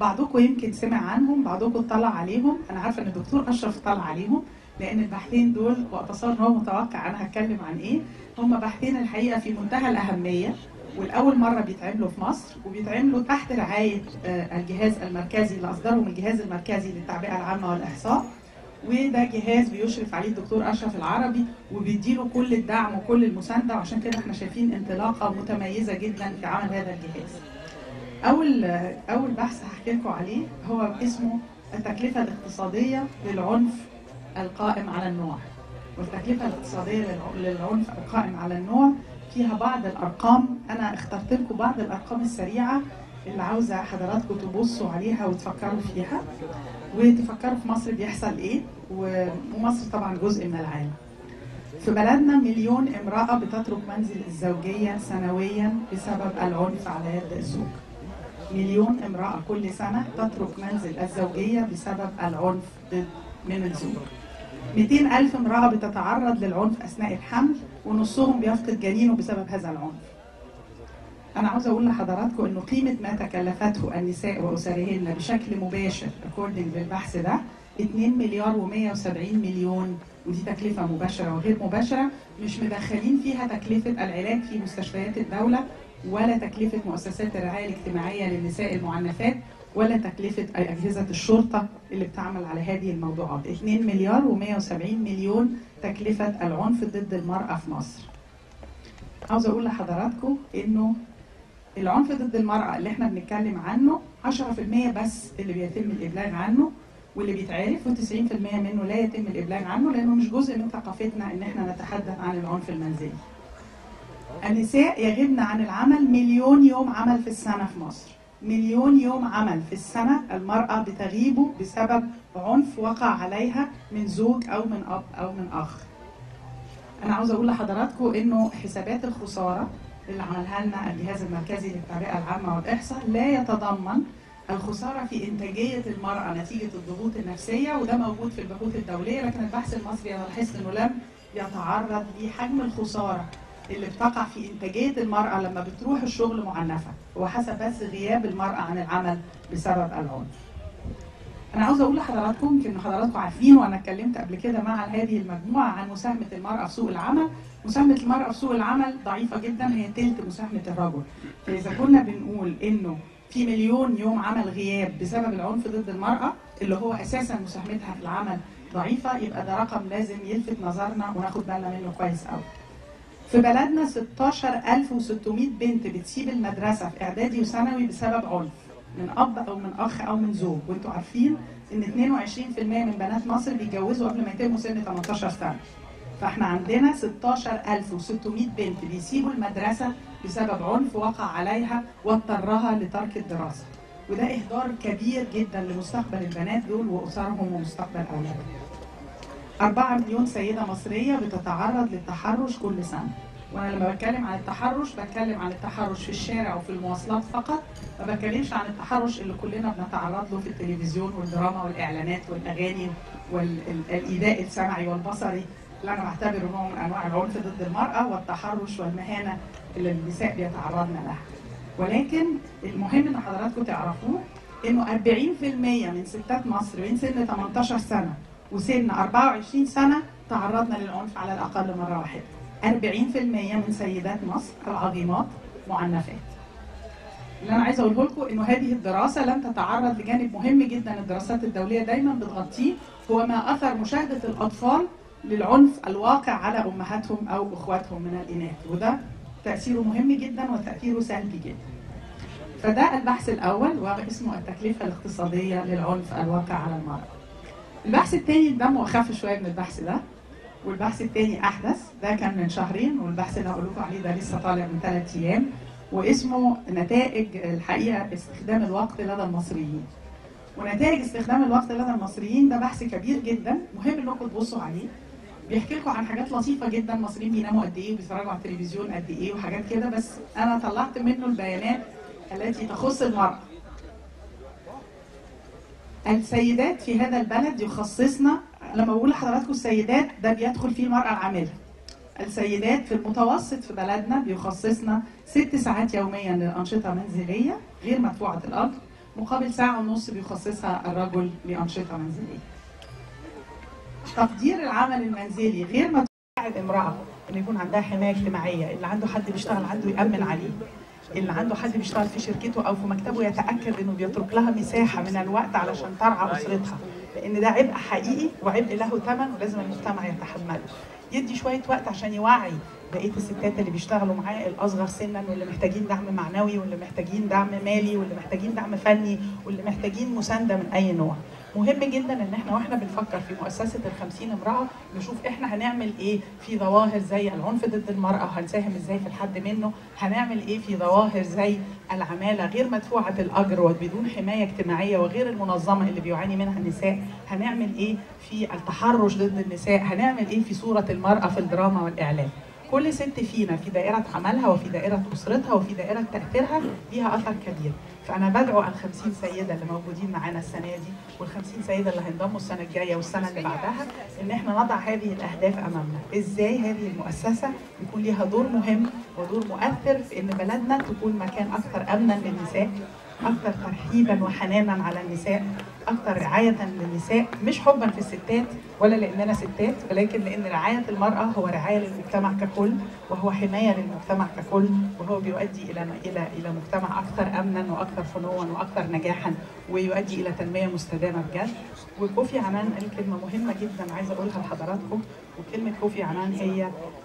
بعضكم يمكن سمع عنهم بعضكم اطلع عليهم انا عارفه ان الدكتور اشرف اطلع عليهم لان البحثين دول واتصور ان هو متوقع انا هتكلم عن ايه هم بحثين الحقيقه في منتهى الاهميه والاول مره بيتعملوا في مصر وبيتعملوا تحت رعايه آه، الجهاز المركزي اللي اصدرهم الجهاز المركزي للتعبئه العامه والاحصاء وده جهاز بيشرف عليه الدكتور اشرف العربي وبيديله كل الدعم وكل المسانده وعشان كده احنا شايفين انطلاقه متميزه جدا في عمل هذا الجهاز. اول اول بحث هحكي لكم عليه هو اسمه التكلفه الاقتصاديه للعنف القائم على النوع. والتكلفه الاقتصاديه للع- للعنف القائم على النوع فيها بعض الارقام انا اخترت لكم بعض الارقام السريعه اللي عاوزه حضراتكم تبصوا عليها وتفكروا فيها وتفكروا في مصر بيحصل ايه و- ومصر طبعا جزء من العالم. في بلدنا مليون امرأة بتترك منزل الزوجية سنويا بسبب العنف على يد الزوج. مليون امرأة كل سنة تترك منزل الزوجية بسبب العنف ضد من الزوج. 200 ألف امرأة بتتعرض للعنف أثناء الحمل ونصهم بيفقد جنينه بسبب هذا العنف. أنا عاوزة أقول لحضراتكم إنه قيمة ما تكلفته النساء وأسرهن بشكل مباشر according للبحث ده 2 مليار و170 مليون ودي تكلفة مباشرة وغير مباشرة مش مدخلين فيها تكلفة العلاج في مستشفيات الدولة ولا تكلفة مؤسسات الرعاية الاجتماعية للنساء المعنفات ولا تكلفة أجهزة الشرطة اللي بتعمل على هذه الموضوعات 2 مليار و170 مليون تكلفة العنف ضد المرأة في مصر عاوزة أقول لحضراتكم إنه العنف ضد المرأة اللي احنا بنتكلم عنه 10% بس اللي بيتم الإبلاغ عنه واللي بيتعرف و90% منه لا يتم الإبلاغ عنه لأنه مش جزء من ثقافتنا إن احنا نتحدث عن العنف المنزلي. النساء يغبن عن العمل مليون يوم عمل في السنة في مصر. مليون يوم عمل في السنة المرأة بتغيبه بسبب عنف وقع عليها من زوج أو من أب أو من أخ. أنا عاوزة أقول لحضراتكم إنه حسابات الخسارة اللي عملها لنا الجهاز المركزي للتعبئة العامة والإحصاء لا يتضمن الخسارة في إنتاجية المرأة نتيجة الضغوط النفسية وده موجود في البحوث الدولية لكن البحث المصري أنا لاحظت إنه لم يتعرض لحجم الخسارة اللي بتقع في إنتاجية المرأة لما بتروح الشغل معنفة وحسب بس غياب المرأة عن العمل بسبب العنف. أنا عاوزة أقول لحضراتكم يمكن حضراتكم عارفين وأنا اتكلمت قبل كده مع هذه المجموعة عن مساهمة المرأة في سوق العمل مساهمة المرأة في سوق العمل ضعيفة جدا هي تلت مساهمة الرجل فإذا كنا بنقول إنه في مليون يوم عمل غياب بسبب العنف ضد المرأة اللي هو أساسا مساهمتها في العمل ضعيفة يبقى ده رقم لازم يلفت نظرنا وناخد بالنا منه كويس قوي في بلدنا 16600 بنت بتسيب المدرسة في إعدادي وثانوي بسبب عنف من أب أو من أخ أو من زوج وأنتوا عارفين إن 22% من بنات مصر بيتجوزوا قبل ما يتموا سن 18 سنة فاحنا عندنا 16600 بنت بيسيبوا المدرسة بسبب عنف وقع عليها واضطرها لترك الدراسة وده إهدار كبير جدا لمستقبل البنات دول وأسرهم ومستقبل أولادهم 4 مليون سيدة مصرية بتتعرض للتحرش كل سنة وانا لما بتكلم عن التحرش بتكلم عن التحرش في الشارع وفي المواصلات فقط ما بتكلمش عن التحرش اللي كلنا بنتعرض له في التلفزيون والدراما والاعلانات والاغاني والايذاء السمعي والبصري اللي انا بعتبره نوع من انواع العنف ضد المراه والتحرش والمهانه اللي النساء بيتعرضن لها ولكن المهم ان حضراتكم تعرفوه انه 40% من ستات مصر بين سن 18 سنه وسن 24 سنه تعرضنا للعنف على الاقل مره واحده 40% من سيدات مصر العظيمات معنفات اللي انا عايزه اقوله لكم انه هذه الدراسه لم تتعرض لجانب مهم جدا الدراسات الدوليه دايما بتغطيه هو ما اثر مشاهده الاطفال للعنف الواقع على امهاتهم او اخواتهم من الاناث وده تاثيره مهم جدا وتاثيره سلبي جدا فده البحث الاول واسمه التكلفه الاقتصاديه للعنف الواقع على المراه البحث الثاني دمه اخف شويه من البحث ده والبحث الثاني احدث ده كان من شهرين والبحث اللي هقول لكم عليه ده لسه طالع من ثلاث ايام واسمه نتائج الحقيقه استخدام الوقت لدى المصريين ونتائج استخدام الوقت لدى المصريين ده بحث كبير جدا مهم انكم تبصوا عليه بيحكي لكم عن حاجات لطيفه جدا المصريين بيناموا قد ايه وبيتفرجوا على التلفزيون قد ايه وحاجات كده بس انا طلعت منه البيانات التي تخص المراه السيدات في هذا البلد يخصصنا لما بقول لحضراتكم السيدات ده بيدخل فيه المرأة العاملة السيدات في المتوسط في بلدنا بيخصصنا ست ساعات يوميا للأنشطة المنزلية غير مدفوعة الأجر مقابل ساعة ونص بيخصصها الرجل لأنشطة منزلية. تقدير العمل المنزلي غير ما تساعد امرأة إن يكون عندها حماية اجتماعية، اللي عنده حد بيشتغل عنده يأمن عليه. اللي عنده حد بيشتغل في شركته أو في مكتبه يتأكد إنه بيترك لها مساحة من الوقت علشان ترعى أسرتها، لأن ده عبء حقيقي وعبء له ثمن ولازم المجتمع يتحمله. يدي شوية وقت عشان يوعي بقيه الستات اللي بيشتغلوا معاه الاصغر سنا واللي محتاجين دعم معنوي واللي محتاجين دعم مالي واللي محتاجين دعم فني واللي محتاجين مسانده من اي نوع. مهم جدا ان احنا واحنا بنفكر في مؤسسه ال 50 امراه نشوف احنا هنعمل ايه في ظواهر زي العنف ضد المراه هنساهم ازاي في الحد منه، هنعمل ايه في ظواهر زي العماله غير مدفوعه الاجر وبدون حمايه اجتماعيه وغير المنظمه اللي بيعاني منها النساء، هنعمل ايه في التحرش ضد النساء، هنعمل ايه في صوره المراه في الدراما والاعلام. كل ست فينا في دائرة عملها وفي دائرة أسرتها وفي دائرة تأثيرها ليها أثر كبير فأنا بدعو ال 50 سيدة اللي موجودين معانا السنة دي وال 50 سيدة اللي هينضموا السنة الجاية والسنة اللي بعدها إن إحنا نضع هذه الأهداف أمامنا إزاي هذه المؤسسة يكون ليها دور مهم ودور مؤثر في إن بلدنا تكون مكان أكثر أمنا للنساء أكثر ترحيبا وحنانا على النساء أكثر رعاية للنساء مش حبا في الستات ولا لأننا ستات ولكن لأن رعاية المرأة هو رعاية للمجتمع ككل وهو حماية للمجتمع ككل وهو بيؤدي إلى إلى إلى مجتمع أكثر أمنا وأكثر فنوا وأكثر نجاحا ويؤدي إلى تنمية مستدامة بجد وكوفي عنان قال كلمة مهمة جدا عايزة أقولها لحضراتكم وكلمة كوفي عنان هي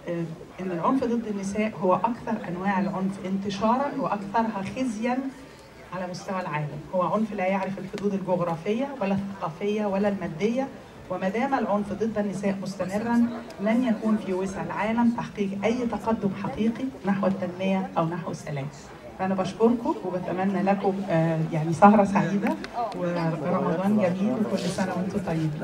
إن العنف ضد النساء هو أكثر أنواع العنف انتشارا وأكثرها خزيا على مستوى العالم هو عنف لا يعرف الحدود الجغرافية ولا الثقافية ولا المادية وما دام العنف ضد النساء مستمرا لن يكون في وسع العالم تحقيق أي تقدم حقيقي نحو التنمية أو نحو السلام فأنا بشكركم وبتمنى لكم يعني سهرة سعيدة ورمضان جميل وكل سنة وأنتم طيبين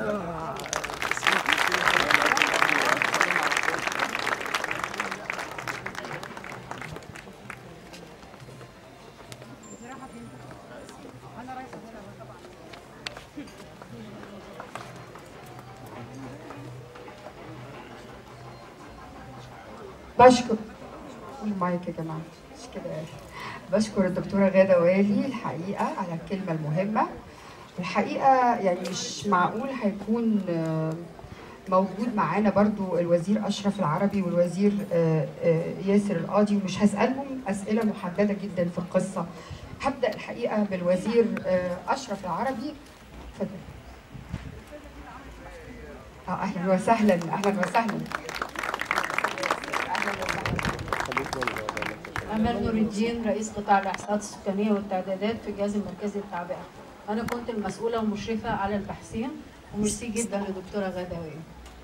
بشكر المايك يا جماعه مش كده بشكر الدكتوره غاده والي الحقيقه على الكلمه المهمه الحقيقه يعني مش معقول هيكون موجود معانا برضو الوزير اشرف العربي والوزير ياسر القاضي ومش هسالهم اسئله محدده جدا في القصه هبدا الحقيقه بالوزير اشرف العربي اتفضل اه اهلا وسهلا اهلا وسهلا أمال نور الدين رئيس قطاع الإحصاءات السكانية والتعدادات في الجهاز المركزي للتعبئة. أنا كنت المسؤولة والمشرفة على البحثين وميرسي جدا لدكتورة غادة وائل.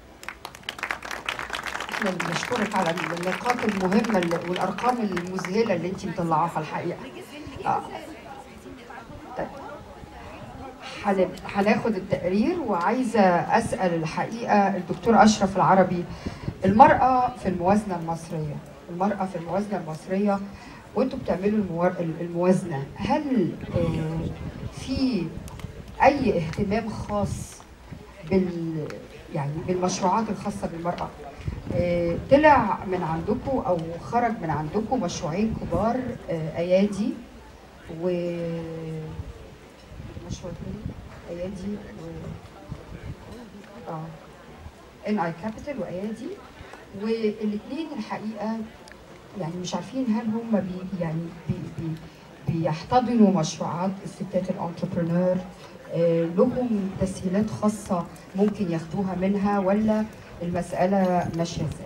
احنا بنشكرك على النقاط المهمة اللي- والأرقام المذهلة اللي أنت مطلعاها الحقيقة. آه. طيب. هن- هناخد التقرير وعايزة أسأل الحقيقة الدكتور أشرف العربي المرأة في الموازنة المصرية المرأة في الموازنة المصرية وانتوا بتعملوا الموا- الموازنة هل آه، في أي اهتمام خاص بال يعني بالمشروعات الخاصة بالمرأة آه، طلع من عندكم أو خرج من عندكم مشروعين كبار آه، أيادي و مشروع تاني أيادي و اه ان اي كابيتال وايادي والاثنين الحقيقه يعني مش عارفين هل هم بي يعني بي بي بيحتضنوا مشروعات الستات الانتربرنور آه، لهم تسهيلات خاصه ممكن ياخدوها منها ولا المساله ماشيه ازاي؟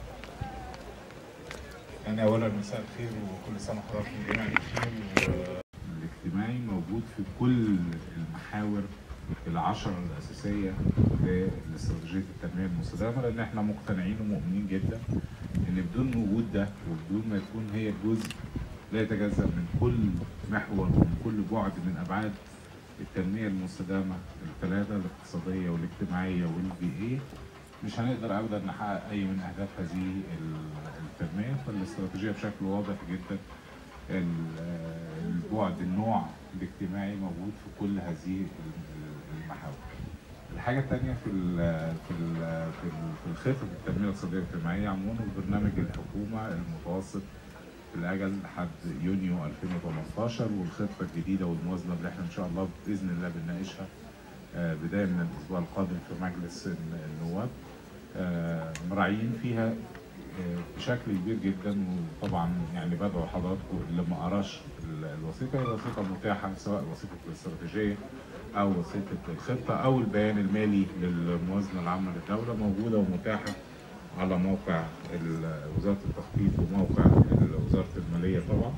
يعني اولا مساء الخير وكل سنه وحضراتكم جميعا بخير الاجتماعي موجود في كل المحاور العشرة الأساسية لاستراتيجية التنمية المستدامة لأن احنا مقتنعين ومؤمنين جدا إن بدون وجود ده وبدون ما يكون هي جزء لا يتجزأ من كل محور ومن كل بعد من أبعاد التنمية المستدامة الثلاثة الاقتصادية والاجتماعية والبيئية مش هنقدر ابدا نحقق اي من اهداف هذه ال- التنميه فالاستراتيجيه بشكل واضح جدا ال- البعد النوع الاجتماعي موجود في كل هذه ال- المحاور. الحاجه الثانيه في ال في ال في ال- في الخطط التنميه الاقتصاديه والاجتماعيه عموما برنامج الحكومه المتوسط الاجل لحد يونيو 2018 والخطه الجديده والموازنه اللي احنا ان شاء الله باذن الله بنناقشها آه، بدايه من الاسبوع القادم في مجلس النواب آه، مراعيين فيها آه، بشكل كبير جدا وطبعا يعني بدعو حضراتكم اللي ما قراش ال- الوثيقه هي الوثيقه متاحه سواء وثيقه الاستراتيجيه او وثيقه الخطه او البيان المالي للموازنه العامه للدوله موجوده ومتاحه على موقع ال- وزاره التخطيط وموقع ال- وزاره الماليه طبعا.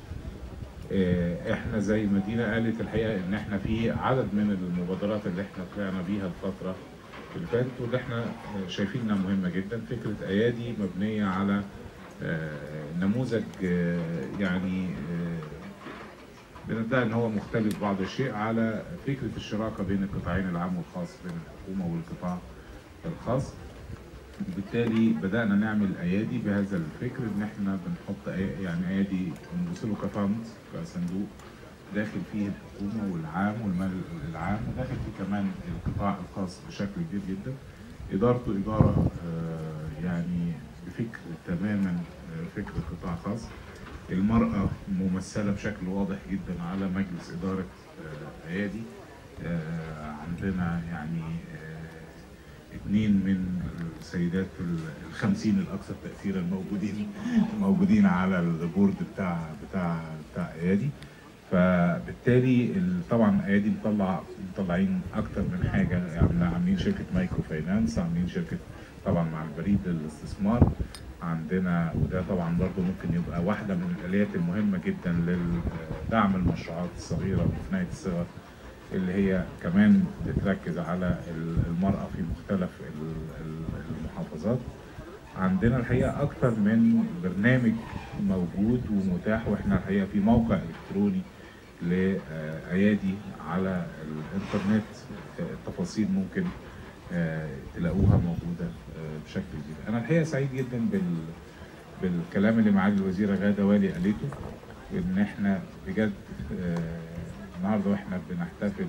آه، احنا زي ما دينا قالت الحقيقه ان احنا في عدد من المبادرات اللي احنا طلعنا بيها الفتره اللي فاتت واللي احنا آه، شايفين انها مهمه جدا فكره ايادي مبنيه على آه، نموذج آه، يعني آه، بندعي ان هو مختلف بعض الشيء على فكره الشراكه بين القطاعين العام والخاص بين الحكومه والقطاع الخاص بالتالي بدانا نعمل ايادي بهذا الفكر ان احنا بنحط أي- يعني ايادي بنبص له كفند كصندوق داخل فيه الحكومه والعام والمال العام وداخل فيه كمان القطاع الخاص بشكل كبير جدا ادارته اداره آه، يعني بفكر تماما آه، فكر قطاع خاص المرأة ممثلة بشكل واضح جدا على مجلس إدارة آه، أيادي آه، عندنا يعني آه، اثنين من السيدات ال- الخمسين الأكثر تأثيرا موجودين موجودين على البورد بتاع بتاع بتاع أيادي فبالتالي ال- طبعا ايادي مطلع مطلعين اكتر من حاجه يعني عاملين شركه مايكرو فاينانس عاملين شركه طبعا مع البريد للاستثمار عندنا وده طبعا برضه ممكن يبقى واحده من الاليات المهمه جدا لدعم المشروعات الصغيره ومتناهيه الصغر اللي هي كمان بتركز على ال- المراه في مختلف ال- ال- المحافظات عندنا الحقيقه اكتر من برنامج موجود ومتاح واحنا الحقيقه في موقع الكتروني لايادي على الانترنت التفاصيل ممكن آه، تلاقوها موجوده آه، بشكل كبير. انا الحقيقه سعيد جدا بال بالكلام اللي معالي الوزيره غاده والي قالته ان احنا بجد آه، النهارده واحنا بنحتفل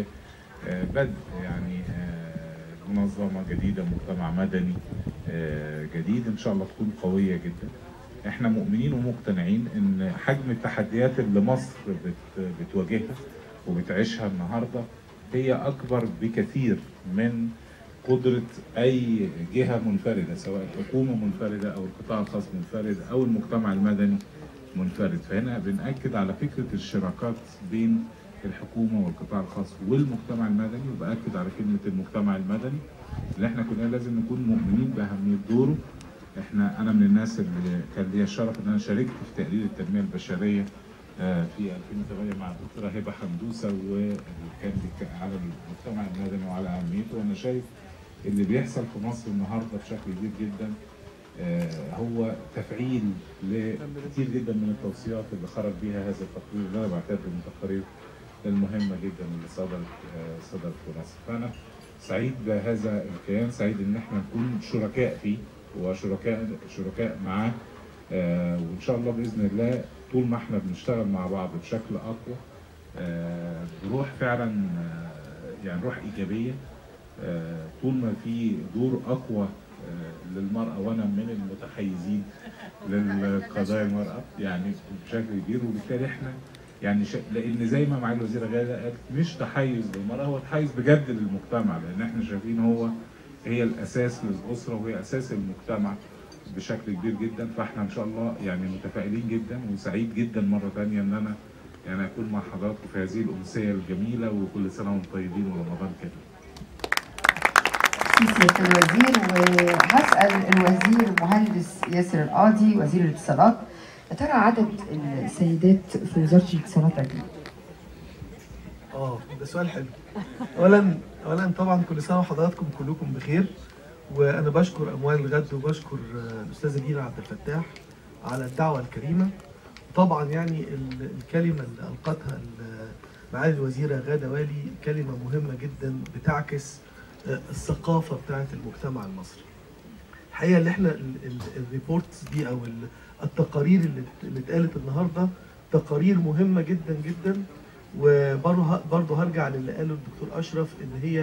ببدء يعني آه، منظمه جديده مجتمع مدني آه، جديد ان شاء الله تكون قويه جدا. احنا مؤمنين ومقتنعين ان حجم التحديات اللي مصر بت بتواجهها وبتعيشها النهارده هي اكبر بكثير من قدرة أي جهة منفردة سواء الحكومة منفردة أو القطاع الخاص منفرد أو المجتمع المدني منفرد فهنا بنأكد على فكرة الشراكات بين الحكومة والقطاع الخاص والمجتمع المدني وبأكد على كلمة المجتمع المدني اللي احنا كلنا لازم نكون مؤمنين بأهمية دوره احنا انا من الناس اللي كان ليا الشرف ان انا شاركت في تقرير التنميه البشريه آه، في 2008 مع الدكتوره هبه حمدوسه وكان بيك- على المجتمع المدني وعلى اهميته وانا شايف اللي بيحصل في مصر النهارده بشكل كبير جدا آه، هو تفعيل لكثير جدا من التوصيات اللي خرج بيها هذا التقرير اللي انا بعتبره من التقارير المهمه جدا اللي صدرت آه، صدرت في مصر فانا سعيد بهذا الكيان سعيد ان احنا نكون شركاء فيه وشركاء شركاء معاه آه، وان شاء الله باذن الله طول ما احنا بنشتغل مع بعض بشكل اقوى آه، بروح فعلا آه، يعني روح ايجابيه آه، طول ما في دور اقوى آه، للمراه وانا من المتحيزين للقضايا المراه يعني بشكل كبير وبالتالي احنا يعني ش... لان زي ما معالي الوزيره غاده قالت مش تحيز للمراه هو تحيز بجد للمجتمع لان احنا شايفين هو هي الاساس للاسره وهي اساس المجتمع بشكل كبير جدا فاحنا ان شاء الله يعني متفائلين جدا وسعيد جدا مره ثانيه ان انا يعني اكون مع حضراتكم في هذه الامسيه الجميله وكل سنه وانتم طيبين ورمضان كريم. سيادة الوزير وهسأل الوزير مهندس ياسر القاضي وزير الاتصالات يا ترى عدد السيدات في وزارة الاتصالات قد ايه؟ اه ده سؤال حلو اولا اولا طبعا كل سنه وحضراتكم كلكم بخير وانا بشكر اموال الغد وبشكر آه، الاستاذه دينا عبد الفتاح على الدعوه الكريمه طبعا يعني ال- الكلمه اللي القتها ال- معالي الوزيره غاده والي كلمه مهمه جدا بتعكس آه، الثقافه بتاعه المجتمع المصري الحقيقه اللي احنا الريبورتس دي او ال- التقارير اللي اللي اتقالت النهارده تقارير مهمه جدا جدا وبرضه برضه هرجع للي قاله الدكتور اشرف ان هي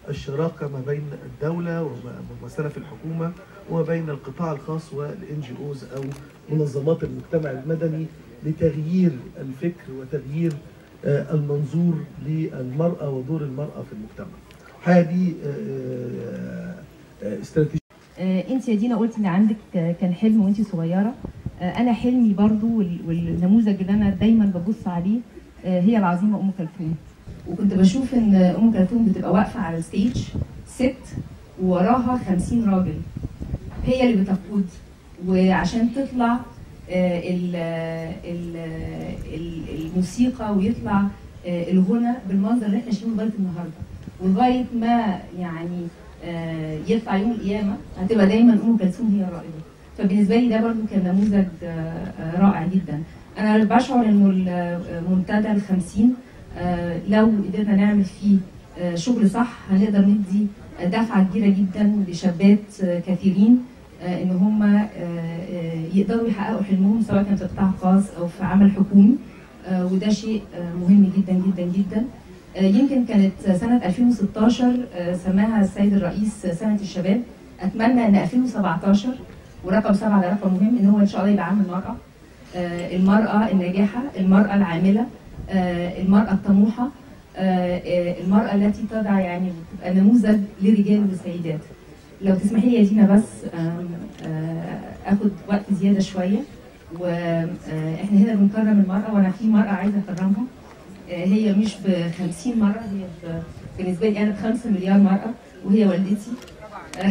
الشراكه ما بين الدوله وممثله في الحكومه وما بين القطاع الخاص والان جي اوز او منظمات المجتمع المدني لتغيير الفكر وتغيير آه، المنظور للمراه ودور المراه في المجتمع. هذه استراتيجيه آه، انت يا دينا قلتي ان عندك آه، كان حلم وانت صغيره آه، انا حلمي برضو وال- والنموذج اللي انا دايما ببص عليه آه، هي العظيمه ام كلثوم وكنت بشوف ان ام كلثوم بتبقى واقفه على الستيج ست ووراها خمسين راجل هي اللي بتقود وعشان تطلع آه، ال- ال- ال- الموسيقى ويطلع آه، الغنى بالمنظر اللي احنا شايفينه لغايه النهارده ولغايه ما يعني آه، يطلع يوم القيامه هتبقى دايما ام كلثوم هي الرائده فبالنسبه لي ده برضو كان نموذج آه، آه، رائع جدا انا بشعر انه المنتدى الخمسين آه، لو قدرنا نعمل فيه آه، شغل صح هنقدر ندي دفعه كبيره جدا لشابات آه، كثيرين آه، ان هم آه، آه، يقدروا يحققوا حلمهم سواء كان في قطاع خاص او في عمل حكومي آه، وده شيء آه، مهم جدا جدا جدا آه، يمكن كانت سنة 2016 آه، سماها السيد الرئيس سنة الشباب أتمنى أن 2017 ورقم سبعة ده رقم مهم إن هو إن شاء الله يبقى عام المرأة آه، المرأة الناجحة المرأة العاملة آه، المرأة الطموحة آه، آه، المرأة التي تضع يعني تبقى نموذج لرجال وسيدات لو تسمحي لي يا دينا بس آم، آه، اخد وقت زياده شويه واحنا هنا بنكرم المراه وانا في مراه عايزه اكرمها آه، هي مش ب 50 مره هي ب- بالنسبه لي انا ب 5 مليار مراه وهي والدتي آه،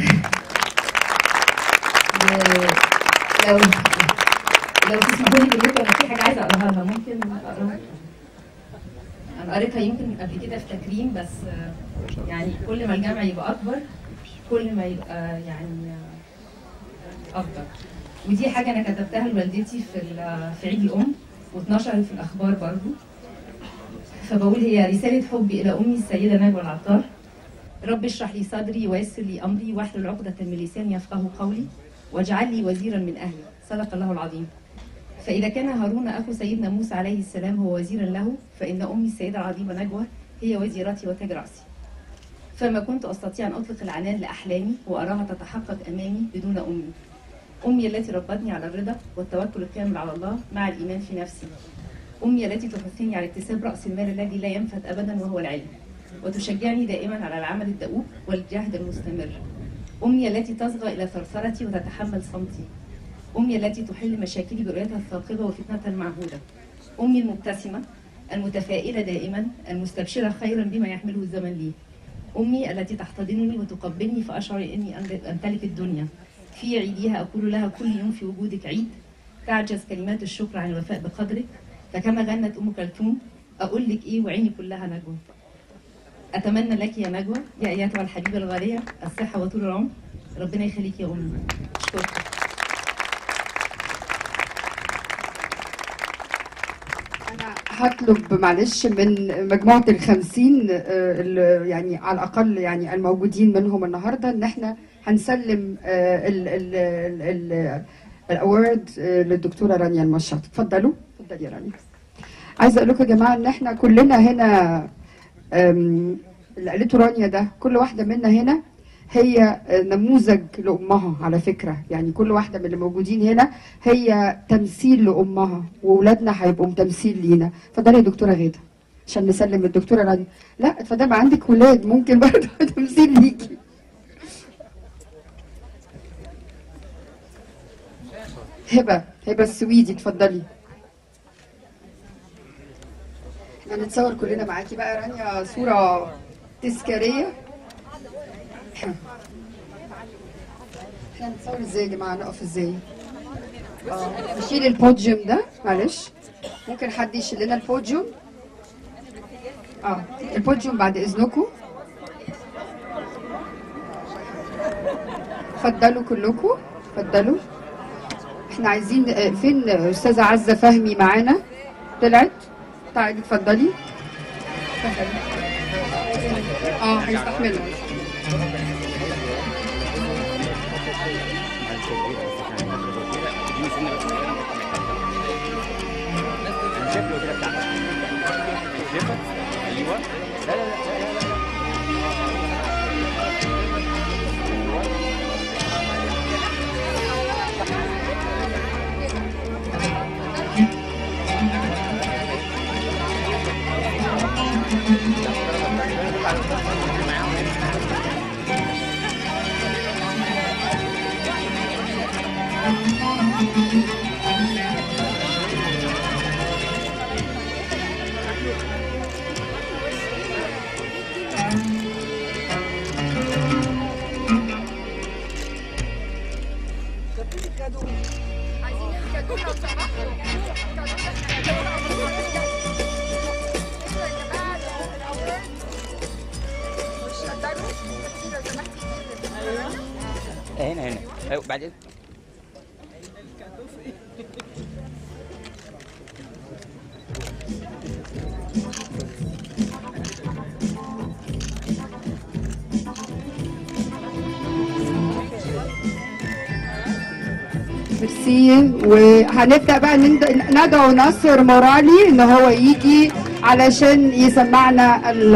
و- لو لو تسمحوا لي بالنسبه انا في حاجه عايزه اقراها لها ممكن اقراها انا قريتها يمكن قبل كده في تكريم بس آه، يعني كل ما الجمع يبقى اكبر كل ما يبقى يعني آه، افضل ودي حاجه انا كتبتها لوالدتي في ال- في عيد الام واتنشرت في الاخبار برضو فبقول هي رساله حبي الى امي السيده نجوى العطار رب اشرح لي صدري ويسر لي امري واحلل عقده من لساني يفقه قولي واجعل لي وزيرا من اهلي صدق الله العظيم فإذا كان هارون أخو سيدنا موسى عليه السلام هو وزيرا له فإن أمي السيدة العظيمة نجوى هي وزيرتي وتاج رأسي فما كنت أستطيع أن أطلق العنان لأحلامي وأراها تتحقق أمامي بدون أمي أمي التي ربتني على الرضا والتوكل الكامل على الله مع الإيمان في نفسي أمي التي تحثني على اكتساب رأس المال الذي لا ينفد أبدا وهو العلم وتشجعني دائما على العمل الدؤوب والجهد المستمر أمي التي تصغى إلى ثرثرتي وتتحمل صمتي أمي التي تحل مشاكلي برؤيتها الثاقبة وفتنة المعهودة أمي المبتسمة المتفائلة دائما المستبشرة خيرا بما يحمله الزمن لي أمي التي تحتضنني وتقبلني فأشعر إني أمتلك الدنيا في عيدها أقول لها كل يوم في وجودك عيد تعجز كلمات الشكر عن الوفاء بقدرك فكما غنت أم كلثوم أقول لك إيه وعيني كلها نجوى أتمنى لك يا نجوى يا أيتها الحبيبة الغالية الصحة وطول العمر ربنا يخليك يا أمي أشكرك أنا هطلب معلش من مجموعة الخمسين آه، اللي يعني على الأقل يعني الموجودين منهم النهاردة إن إحنا هنسلم آه، ال ال ال ال الأورد آه، للدكتورة رانيا المشاط اتفضلوا اتفضلي يا رانيا عايزة أقول لكم يا جماعة إن إحنا كلنا هنا آم، اللي قالته رانيا ده كل واحدة منا هنا هي آه، نموذج لأمها على فكرة يعني كل واحدة من اللي موجودين هنا هي تمثيل لأمها وأولادنا هيبقوا تمثيل لينا اتفضلي يا دكتورة غادة عشان نسلم الدكتورة رانيا لا اتفضلي ما عندك ولاد ممكن برضه تمثيل ليكي هبة هبة السويدي اتفضلي احنا نتصور كلنا معاكي بقى يا رانيا صورة تذكارية احنا نتصور ازاي يا جماعة نقف ازاي اه نشيل البوديوم ده معلش ممكن حد يشيل لنا البوديوم اه البوديوم بعد اذنكم اتفضلوا كلكم اتفضلوا احنا عايزين آه، فين استاذه عزه فهمي معانا طلعت تعالي اتفضلي اتفضلي اه هيستحملوا هنا هنا أيوة بعدين ميرسي وهنبدا بقى ند- ندعو نصر مورالي ان هو يجي علشان يسمعنا ال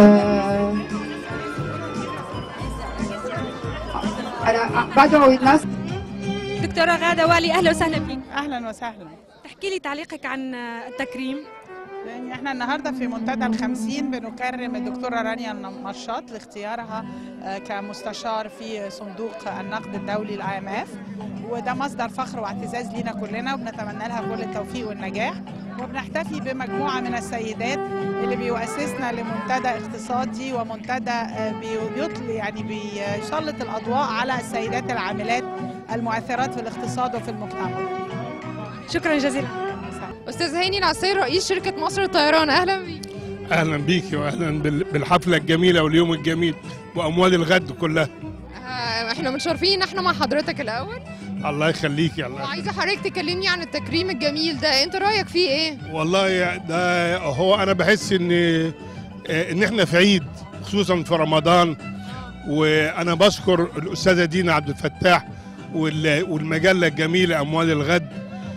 انا بدعو نصر دكتورة غادة والي أهلا وسهلا فيك اهلا وسهلا تحكي لي تعليقك عن التكريم يعني احنا النهارده في منتدى الخمسين بنكرم الدكتوره رانيا النمشاط لاختيارها آه، كمستشار في صندوق النقد الدولي الاي ام اف وده مصدر فخر واعتزاز لينا كلنا وبنتمنى لها كل التوفيق والنجاح وبنحتفي بمجموعه من السيدات اللي بيؤسسنا لمنتدى اقتصادي ومنتدى آه، بي- بيطل يعني بيسلط الاضواء على السيدات العاملات المؤثرات في الاقتصاد وفي المجتمع شكرا جزيلا استاذ هاني العسير رئيس شركه مصر للطيران اهلا بيك اهلا بيكي واهلا بال- بالحفله الجميله واليوم الجميل واموال الغد كلها آه، احنا متشرفين ان احنا مع حضرتك الاول الله يخليكي الله وعايزه حضرتك تكلمني عن التكريم الجميل ده انت رايك فيه ايه والله يا- ده هو انا بحس ان آه، ان احنا في عيد خصوصا في رمضان وانا بشكر الاستاذه دينا عبد الفتاح وال- والمجله الجميله اموال الغد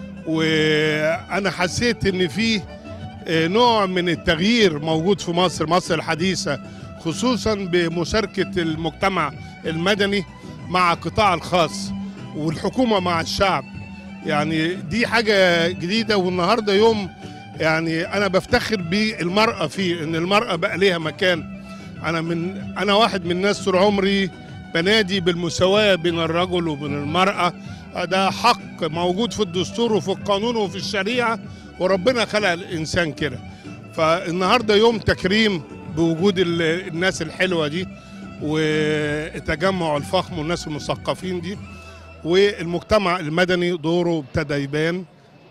وانا حسيت ان في آه، نوع من التغيير موجود في مصر مصر الحديثه خصوصا بمشاركه المجتمع المدني مع القطاع الخاص والحكومه مع الشعب يعني دي حاجه جديده والنهارده يوم يعني انا بفتخر بالمراه فيه ان المراه بقى ليها مكان انا من انا واحد من الناس طول عمري بنادي بالمساواه بين الرجل وبين المراه ده حق موجود في الدستور وفي القانون وفي الشريعه وربنا خلق الانسان كده فالنهارده يوم تكريم بوجود ال- الناس الحلوه دي والتجمع الفخم والناس المثقفين دي والمجتمع المدني دوره ابتدى يبان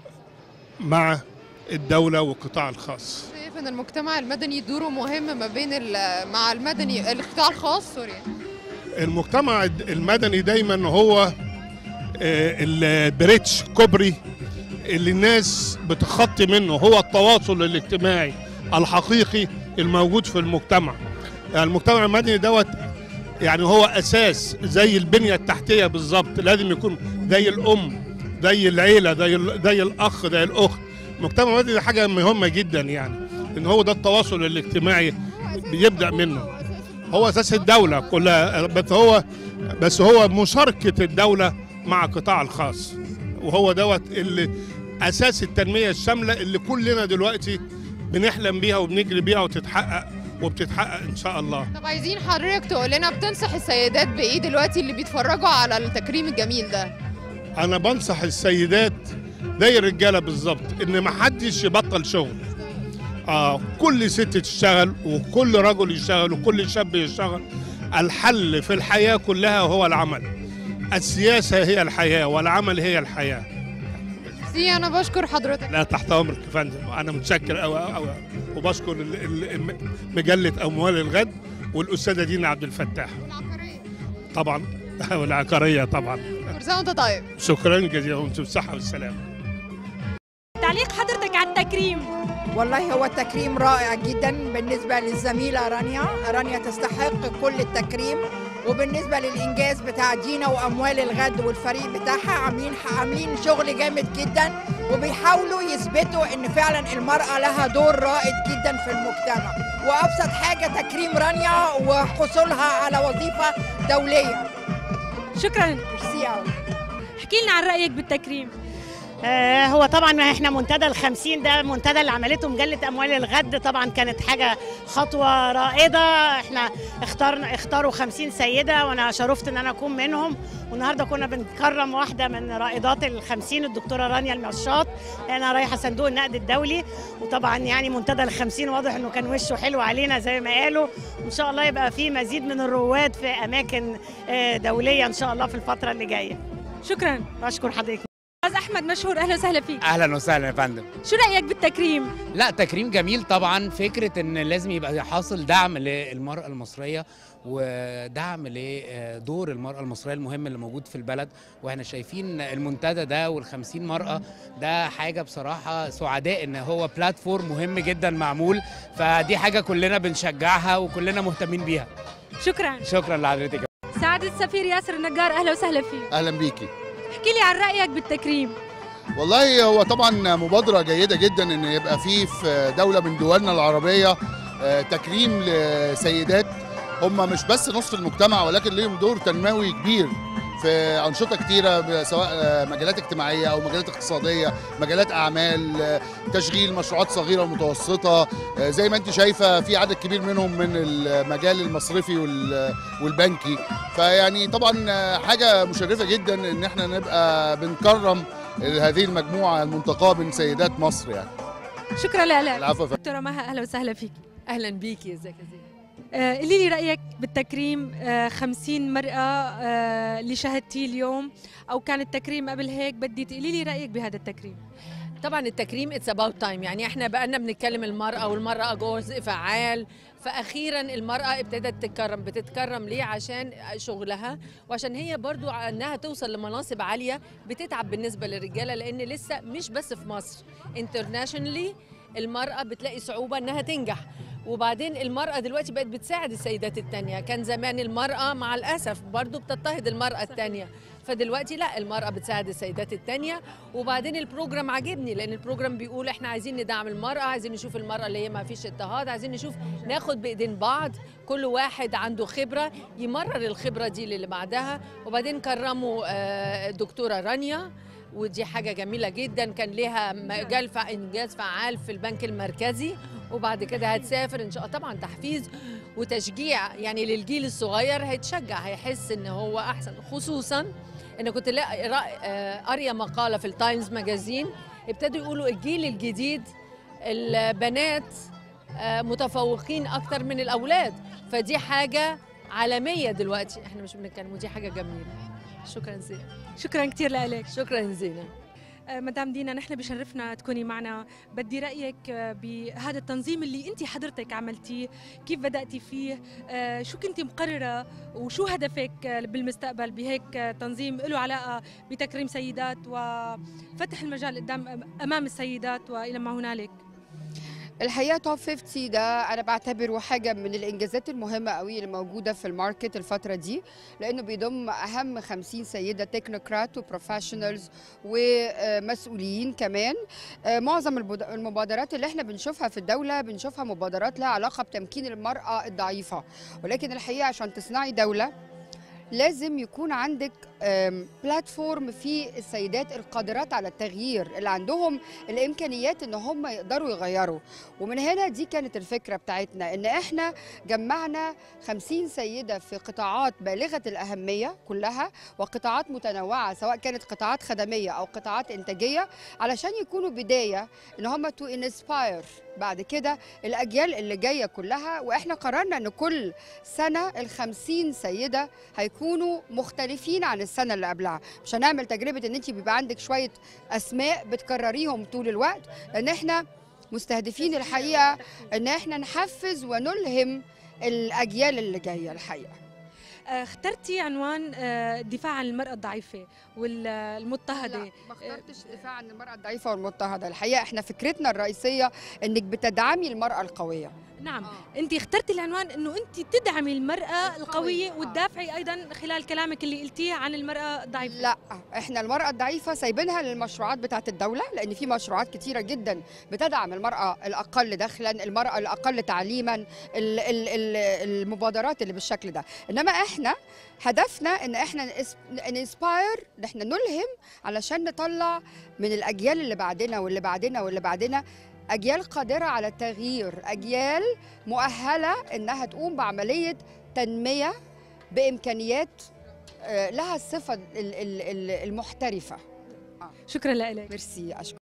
مع الدولة والقطاع الخاص شايف ان المجتمع المدني دوره مهم ما بين ال- مع المدني القطاع الخاص سوري المجتمع المدني دايما هو آه، البريتش كوبري اللي الناس بتخطي منه هو التواصل الاجتماعي الحقيقي الموجود في المجتمع يعني المجتمع المدني دوت يعني هو اساس زي البنيه التحتيه بالظبط لازم يكون زي الام زي العيله زي ال- زي الاخ زي الاخت المجتمع المدني ده حاجه مهمه جدا يعني ان هو ده التواصل الاجتماعي بيبدا منه هو اساس الدوله كلها بس هو بس هو مشاركه الدوله مع القطاع الخاص وهو دوت اللي اساس التنميه الشامله اللي كلنا دلوقتي بنحلم بيها وبنجري بيها وتتحقق وبتتحقق ان شاء الله طب عايزين حضرتك تقول لنا بتنصح السيدات بايه دلوقتي اللي بيتفرجوا على التكريم الجميل ده انا بنصح السيدات زي الرجاله بالظبط ان ما حدش يبطل شغل اه كل ست تشتغل وكل رجل يشتغل وكل شاب يشتغل الحل في الحياه كلها هو العمل السياسه هي الحياه والعمل هي الحياه سي انا بشكر حضرتك لا تحت امرك يا فندم انا متشكر قوي قوي وبشكر ال- ال- الم- مجله اموال الغد والاستاذه دينا عبد الفتاح طبعا والعقاريه طبعا كل سنه وانت طيب شكرا جزيلا وانتم بالصحه والسلامه تعليق حضرتك على التكريم والله هو التكريم رائع جدا بالنسبة للزميلة رانيا رانيا تستحق كل التكريم وبالنسبة للإنجاز بتاع دينا وأموال الغد والفريق بتاعها عاملين عاملين شغل جامد جدا وبيحاولوا يثبتوا إن فعلا المرأة لها دور رائد جدا في المجتمع وأبسط حاجة تكريم رانيا وحصولها على وظيفة دولية شكرا ميرسي أوي احكي لنا عن رأيك بالتكريم آه، هو طبعا ما احنا منتدى الخمسين ده منتدى اللي عملته مجلة أموال الغد طبعا كانت حاجة خطوة رائدة احنا اختارنا اختاروا خمسين سيدة وأنا شرفت إن أنا أكون منهم والنهارده كنا بنكرم واحدة من رائدات الخمسين الدكتورة رانيا المشاط أنا رايحة صندوق النقد الدولي وطبعا يعني منتدى الخمسين واضح إنه كان وشه حلو علينا زي ما قالوا وإن شاء الله يبقى في مزيد من الرواد في أماكن آه، دولية إن شاء الله في الفترة اللي جاية شكرا بشكر حضرتك استاذ احمد مشهور اهلا وسهلا فيك اهلا وسهلا يا فندم شو رايك بالتكريم لا تكريم جميل طبعا فكره ان لازم يبقى حاصل دعم للمراه المصريه ودعم لدور المراه المصريه المهم اللي موجود في البلد واحنا شايفين المنتدى ده وال50 مراه ده حاجه بصراحه سعداء ان هو بلاتفورم مهم جدا معمول فدي حاجه كلنا بنشجعها وكلنا مهتمين بيها شكرا شكرا لحضرتك سعادة السفير ياسر النجار اهلا وسهلا فيك اهلا بيكي احكي لي عن رايك بالتكريم والله هو طبعا مبادره جيده جدا ان يبقى في في دوله من دولنا العربيه آه، تكريم لسيدات هم مش بس نصف المجتمع ولكن ليهم دور تنموي كبير في انشطه كتيره سواء آه، مجالات اجتماعيه او مجالات اقتصاديه مجالات اعمال آه، تشغيل مشروعات صغيره ومتوسطه آه، زي ما انت شايفه في عدد كبير منهم من المجال المصرفي وال- والبنكي فيعني طبعا آه، حاجه مشرفه جدا ان احنا نبقى بنكرم هذه المجموعه المنتقاه من سيدات مصر يعني شكرا لك العفو يا فندم. دكتوره مها اهلا وسهلا فيك اهلا بيكي ازيك يا زينب آه، قولي لي رايك بالتكريم آه، 50 مراه آه، اللي شاهدتيه اليوم او كان التكريم قبل هيك بدي تقولي لي رايك بهذا التكريم طبعا التكريم اتس اباوت تايم يعني احنا بقالنا بنتكلم المراه والمراه جزء فعال فاخيرا المراه ابتدت تتكرم بتتكرم ليه عشان شغلها وعشان هي برضو انها توصل لمناصب عاليه بتتعب بالنسبه للرجاله لان لسه مش بس في مصر انترناشونالي المراه بتلاقي صعوبه انها تنجح وبعدين المرأة دلوقتي بقت بتساعد السيدات التانية كان زمان المرأة مع الأسف برضو بتضطهد المرأة التانية فدلوقتي لا المرأة بتساعد السيدات التانية وبعدين البروجرام عاجبني لأن البروجرام بيقول احنا عايزين ندعم المرأة عايزين نشوف المرأة اللي هي ما فيش اضطهاد عايزين نشوف ناخد بإيدين بعض كل واحد عنده خبرة يمرر الخبرة دي للي بعدها وبعدين كرموا آه، الدكتورة رانيا ودي حاجة جميلة جدا كان لها مجال فع- إنجاز فعال في البنك المركزي وبعد كده هتسافر إن شاء الله طبعا تحفيز وتشجيع يعني للجيل الصغير هيتشجع هيحس إن هو أحسن خصوصا أنا كنت لا- را- آه، قارية مقالة في التايمز ماجازين ابتدوا يقولوا الجيل الجديد البنات آه، متفوقين أكتر من الأولاد فدي حاجة عالمية دلوقتي احنا مش بنتكلم ودي حاجة جميلة شكرا زينب شكرا كثير لك شكرا زينب آه، مدام دينا نحن بشرفنا تكوني معنا بدي رايك آه، بهذا التنظيم اللي انت حضرتك عملتيه كيف بداتي فيه آه، شو كنتي مقرره وشو هدفك آه، بالمستقبل بهيك آه، تنظيم له علاقه بتكريم سيدات وفتح المجال قدام امام السيدات والى ما هنالك الحقيقه توب 50 ده انا بعتبره حاجه من الانجازات المهمه قوي اللي موجوده في الماركت الفتره دي لانه بيضم اهم 50 سيده تكنوقراط وبروفيشنالز ومسؤولين كمان آه، معظم البد- المبادرات اللي احنا بنشوفها في الدوله بنشوفها مبادرات لها علاقه بتمكين المراه الضعيفه ولكن الحقيقه عشان تصنعي دوله لازم يكون عندك آم، بلاتفورم فيه السيدات القادرات على التغيير اللي عندهم الامكانيات ان هم يقدروا يغيروا ومن هنا دي كانت الفكره بتاعتنا ان احنا جمعنا 50 سيده في قطاعات بالغه الاهميه كلها وقطاعات متنوعه سواء كانت قطاعات خدميه او قطاعات انتاجيه علشان يكونوا بدايه ان هم تو انسباير بعد كده الاجيال اللي جايه كلها واحنا قررنا ان كل سنه ال 50 سيده هيكونوا مختلفين عن السنه اللي قبلها مش هنعمل تجربه ان انت بيبقى عندك شويه اسماء بتكرريهم طول الوقت لان احنا مستهدفين الحقيقه ان احنا نحفز ونلهم الاجيال اللي جايه الحقيقه آه، اخترتي عنوان آه، الدفاع عن المراه الضعيفه والمضطهده لا ما اخترتش دفاع عن المرأة الضعيفة والمضطهدة الحقيقة احنا فكرتنا الرئيسية انك بتدعمي المرأة القوية نعم انت اخترتي العنوان انه انت تدعمي المراه القويه وتدافعي ايضا خلال كلامك اللي قلتيه عن المراه الضعيفه لا احنا المرأة الضعيفة سايبينها للمشروعات بتاعت الدولة لأن في مشروعات كتيرة جدا بتدعم المرأة الأقل دخلا المرأة الأقل تعليما ال- ال- ال- المبادرات اللي بالشكل ده إنما احنا هدفنا إن احنا نسباير إن احنا نلهم علشان نطلع من الأجيال اللي بعدنا واللي بعدنا واللي بعدنا أجيال قادرة على التغيير أجيال مؤهلة إنها تقوم بعملية تنمية بإمكانيات آه، لها الصفة ال- ال- ال- المحترفة شكرا لك ميرسي أشكر